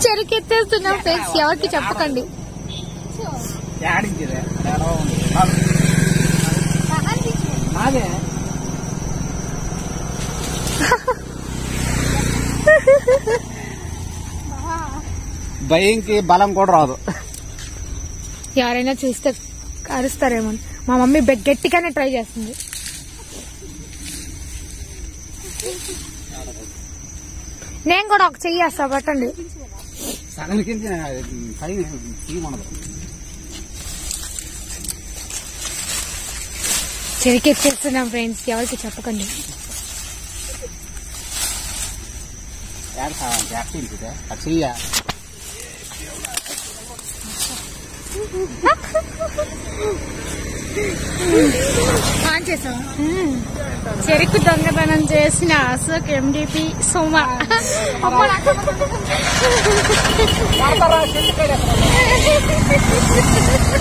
చెరుకు ఎత్తేస్తున్నాం ఫ్రెండ్స్ ఎవరికి చెప్పకండి యాడించిదే ఎలా ఉంది నాదే భయంకి బలం కూడా రాదు ఎవరైనా చూస్తే అరుస్తారేమో మా మమ్మీ బెడ్ గట్టిగానే ట్రై చేస్తుంది నేను కూడా ఒక చెయ్యి వేస్తా పట్టండి సగం కింద పైన తీయమనదు చెరుకు ఎత్తేస్తున్నాం ఫ్రెండ్స్ ఎవరికి చెప్పకండి యాడ్ యాక్టించిదే అది చెయ్య ఆన్ చేసాం చెరుకు దొంగతనం చేసిన అశోక్ ఎండిపి సోమ అమ్మ నాకు-